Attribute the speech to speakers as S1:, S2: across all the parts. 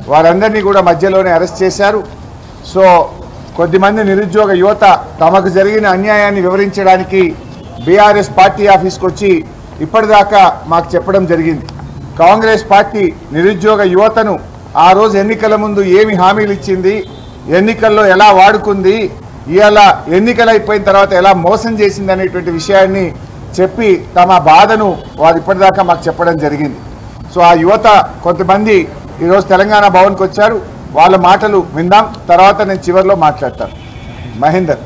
S1: వారందరినీ కూడా మధ్యలోనే అరెస్ట్ చేశారు సో కొద్దిమంది నిరుద్యోగ యువత తమకు జరిగిన అన్యాయాన్ని వివరించడానికి బీఆర్ఎస్ పార్టీ ఆఫీస్కి వచ్చి ఇప్పటిదాకా మాకు చెప్పడం జరిగింది కాంగ్రెస్ పార్టీ నిరుద్యోగ యువతను ఆ రోజు ఎన్నికల ముందు ఏమి హామీలు ఇచ్చింది ఎన్నికల్లో ఎలా వాడుకుంది ఇవాళ ఎన్నికలు అయిపోయిన తర్వాత ఎలా మోసం చేసింది అనేటువంటి విషయాన్ని చెప్పి తమ బాధను వారు ఇప్పటిదాకా మాకు చెప్పడం జరిగింది సో ఆ యువత కొంతమంది ఈరోజు తెలంగాణ భవన్కి వచ్చారు వాళ్ళ మాటలు విందాం తర్వాత నేను చివరిలో మాట్లాడతాను మహేందర్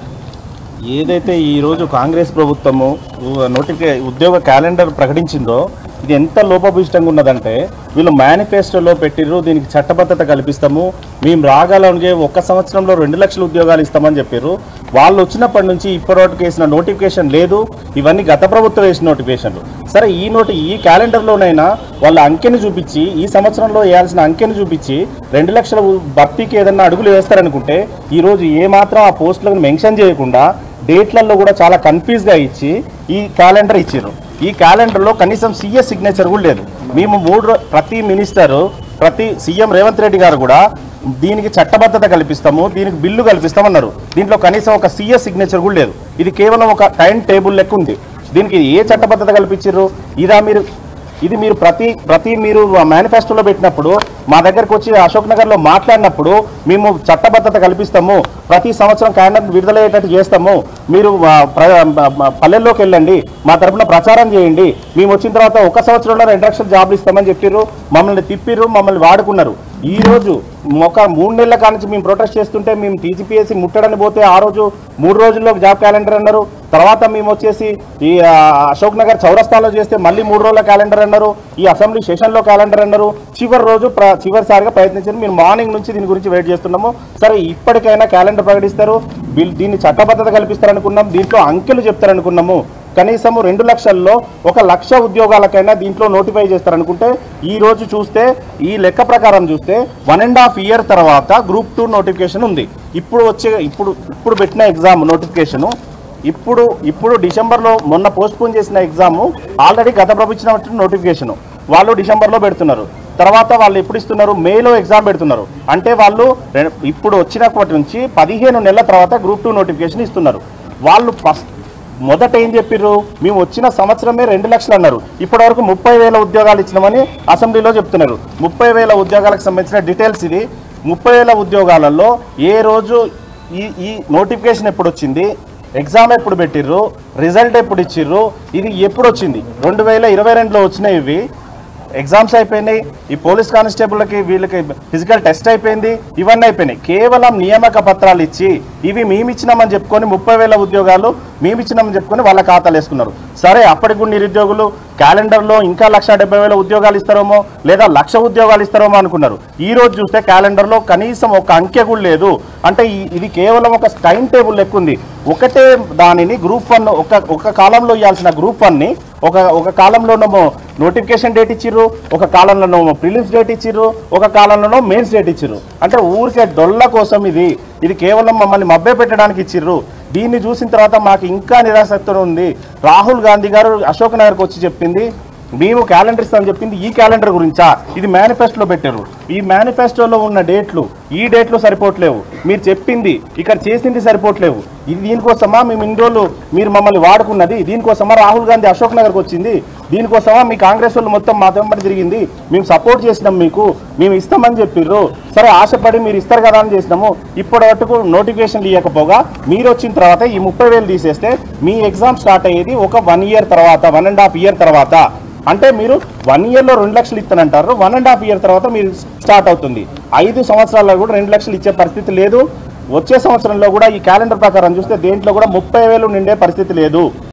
S2: ఏదైతే ఈ రోజు కాంగ్రెస్ ప్రభుత్వము నోటిఫికే ఉద్యోగ క్యాలెండర్ ప్రకటించిందో ఇది ఎంత లోపభూయిష్టంగా ఉన్నదంటే వీళ్ళు మేనిఫెస్టోలో పెట్టిర్రు దీనికి చట్టబద్ధత కల్పిస్తాము మేము రాగలంగే ఒక్క సంవత్సరంలో రెండు లక్షల ఉద్యోగాలు ఇస్తామని చెప్పారు వాళ్ళు వచ్చినప్పటి నుంచి ఇప్పటివరకు వేసిన నోటిఫికేషన్ లేదు ఇవన్నీ గత ప్రభుత్వం వేసిన నోటిఫికేషన్లు సరే ఈ నోటి ఈ క్యాలెండర్లోనైనా వాళ్ళ అంకెని చూపించి ఈ సంవత్సరంలో వేయాల్సిన అంకెని చూపించి రెండు లక్షల భర్తీకి ఏదన్నా అడుగులు వేస్తారనుకుంటే ఈరోజు ఏమాత్రం ఆ పోస్టులను మెన్షన్ చేయకుండా డేట్లలో కూడా చాలా కన్ఫ్యూజ్గా ఇచ్చి ఈ క్యాలెండర్ ఇచ్చారు ఈ క్యాలెండర్లో కనీసం సీఎస్ సిగ్నేచర్ కూడా లేదు మేము మూడు రో- ప్రతి మినిస్టరు ప్రతి సీఎం రేవంత్ రెడ్డి గారు కూడా దీనికి చట్టబద్ధత కల్పిస్తాము దీనికి బిల్లు కల్పిస్తామన్నారు దీంట్లో కనీసం ఒక సీఎస్ సిగ్నేచర్ కూడా లేదు ఇది కేవలం ఒక టైం టేబుల్ లెక్క ఉంది దీనికి ఏ చట్టబద్ధత కల్పించారు ఇదా మీరు ఇది మీరు ప్రతి ప్రతి మీరు మేనిఫెస్టోలో పెట్టినప్పుడు మా దగ్గరకు వచ్చి అశోక్ నగర్లో మాట్లాడినప్పుడు మేము చట్టబద్ధత కల్పిస్తాము ప్రతి సంవత్సరం క్యాండర్ విడుదలయ్యేటట్టు చేస్తాము మీరు ఆ, ప్ర- ఆ, పల్లెల్లోకి వెళ్ళండి మా తరపున ప్రచారం చేయండి మేము వచ్చిన తర్వాత ఒక సంవత్సరంలో రెండు లక్షల జాబ్లు ఇస్తామని చెప్పిర్రు మమ్మల్ని తిప్పిర్రు మమ్మల్ని వాడుకున్నారు ఈ రోజు ఒక మూడు నెలల కానుంచి మేము ప్రొటెస్ట్ చేస్తుంటే మేము టీజీపీఎస్సీ ముట్టడని పోతే ఆ రోజు మూడు రోజుల్లో జాబ్ క్యాలెండర్ అన్నారు తర్వాత మేము వచ్చేసి ఈ ఆ, అశోక్ నగర్ చౌరస్తాలో చేస్తే మళ్ళీ మూడు రోజుల క్యాలెండర్ అన్నారు ఈ అసెంబ్లీ సెషన్లో క్యాలెండర్ అన్నారు చివరి రోజు ప్ర చివరిసారిగా ప్రయత్నించారు మీరు మార్నింగ్ నుంచి దీని గురించి వెయిట్ చేస్తున్నాము సరే ఇప్పటికైనా క్యాలెండర్ ప్రకటిస్తారు వీళ్ళు దీన్ని చట్టబద్ధత కల్పిస్తారనుకున్నాం దీంట్లో అంకెలు చెప్తారనుకున్నాము కనీసము రెండు లక్షల్లో ఒక లక్ష ఉద్యోగాలకైనా దీంట్లో నోటిఫై చేస్తారనుకుంటే ఈ రోజు చూస్తే ఈ లెక్క ప్రకారం చూస్తే వన్ అండ్ హాఫ్ ఇయర్ తర్వాత గ్రూప్ టూ నోటిఫికేషన్ ఉంది ఇప్పుడు వచ్చే ఇప్పుడు ఇప్పుడు పెట్టిన ఎగ్జామ్ నోటిఫికేషను ఇప్పుడు ఇప్పుడు డిసెంబర్లో మొన్న పోస్ట్పోన్ చేసిన ఎగ్జామ్ ఆల్రెడీ గత ప్రభుత్వం నోటిఫికేషన్ వాళ్ళు డిసెంబర్లో పెడుతున్నారు తర్వాత వాళ్ళు ఎప్పుడు ఇస్తున్నారు మేలో ఎగ్జామ్ పెడుతున్నారు అంటే వాళ్ళు రె- ఇప్పుడు వచ్చినప్పటి నుంచి పదిహేను నెలల తర్వాత గ్రూప్ టూ నోటిఫికేషన్ ఇస్తున్నారు వాళ్ళు ఫస్ట్ మొదట ఏం చెప్పిర్రు మేము వచ్చిన సంవత్సరమే రెండు లక్షలు అన్నారు ఇప్పటివరకు ముప్పై వేల ఉద్యోగాలు ఇచ్చినామని అసెంబ్లీలో చెప్తున్నారు ముప్పై వేల ఉద్యోగాలకు సంబంధించిన డీటెయిల్స్ ఇది ముప్పై వేల ఉద్యోగాలలో ఏ రోజు ఈ ఈ నోటిఫికేషన్ ఎప్పుడు వచ్చింది ఎగ్జామ్ ఎప్పుడు పెట్టిర్రు రిజల్ట్ ఎప్పుడు ఇచ్చిర్రు ఇది ఎప్పుడు వచ్చింది రెండు వేల ఇరవై రెండులో వచ్చినాయి ఇవి ఎగ్జామ్స్ అయిపోయినాయి ఈ పోలీస్ కానిస్టేబుల్కి వీళ్ళకి ఫిజికల్ టెస్ట్ అయిపోయింది ఇవన్నీ అయిపోయినాయి కేవలం నియామక పత్రాలు ఇచ్చి ఇవి మేము ఇచ్చినామని చెప్పుకొని ముప్పై వేల ఉద్యోగాలు మేము ఇచ్చినామని చెప్పుకొని వాళ్ళ ఖాతాలు వేసుకున్నారు సరే అప్పటికి కూడా నిరుద్యోగులు క్యాలెండర్లో ఇంకా లక్ష డెబ్బై వేల ఉద్యోగాలు ఇస్తారేమో లేదా లక్ష ఉద్యోగాలు ఇస్తారేమో అనుకున్నారు ఈ రోజు చూస్తే క్యాలెండర్లో కనీసం ఒక అంకె కూడా లేదు అంటే ఈ- ఇది కేవలం ఒక టైం టేబుల్ లెక్క ఉంది ఒకటే దానిని గ్రూప్ వన్ ఒక ఒక కాలంలో ఇవ్వాల్సిన గ్రూప్ వన్ని ఒక ఒక కాలంలోనేమో నోటిఫికేషన్ డేట్ ఇచ్చిర్రు ఒక కాలంలోనేమో ప్రిలిమ్స్ డేట్ ఇచ్చిర్రు ఒక కాలంలోనో మెయిన్స్ డేట్ ఇచ్చిర్రు అంటే ఊరికే డొల్ల కోసం ఇది ఇది కేవలం మమ్మల్ని మభ్య పెట్టడానికి ఇచ్చిర్రు దీన్ని చూసిన తర్వాత మాకు ఇంకా నిరాసక్తి ఉంది రాహుల్ గాంధీ గారు అశోక్ నగర్కి వచ్చి చెప్పింది మేము క్యాలెండర్ ఇస్తామని చెప్పింది ఈ క్యాలెండర్ గురించా ఇది మేనిఫెస్టోలో పెట్టారు ఈ మేనిఫెస్టోలో ఉన్న డేట్లు ఈ డేట్లు సరిపోవట్లేవు మీరు చెప్పింది ఇక్కడ చేసింది సరిపోవట్లేవు ఇది దీనికోసమా మేము ఇన్ని రోజులు మీరు మమ్మల్ని వాడుకున్నది దీనికోసమా రాహుల్ గాంధీ అశోక్ నగర్కి వచ్చింది దీనికోసమా మీ కాంగ్రెస్ వాళ్ళు మొత్తం మా వెంబడి తిరిగింది మేము సపోర్ట్ చేసినాం మీకు మేము ఇస్తామని చెప్పిర్రు సరే ఆశపడి మీరు ఇస్తారు కదా అని చేసినాము ఇప్పటి వరకు నోటిఫికేషన్లు ఇవ్వకపోగా మీరు వచ్చిన తర్వాత ఈ ముప్పై వేలు తీసేస్తే మీ ఎగ్జామ్ స్టార్ట్ అయ్యేది ఒక వన్ ఇయర్ తర్వాత వన్ అండ్ హాఫ్ ఇయర్ తర్వాత అంటే మీరు వన్ ఇయర్లో రెండు లక్షలు ఇస్తానంటారు వన్ అండ్ హాఫ్ ఇయర్ తర్వాత మీరు స్టార్ట్ అవుతుంది ఐదు సంవత్సరాల్లో కూడా రెండు లక్షలు ఇచ్చే పరిస్థితి లేదు వచ్చే సంవత్సరంలో కూడా ఈ క్యాలెండర్ ప్రకారం చూస్తే దేంట్లో కూడా ముప్పై వేలు నిండే పరిస్థితి లేదు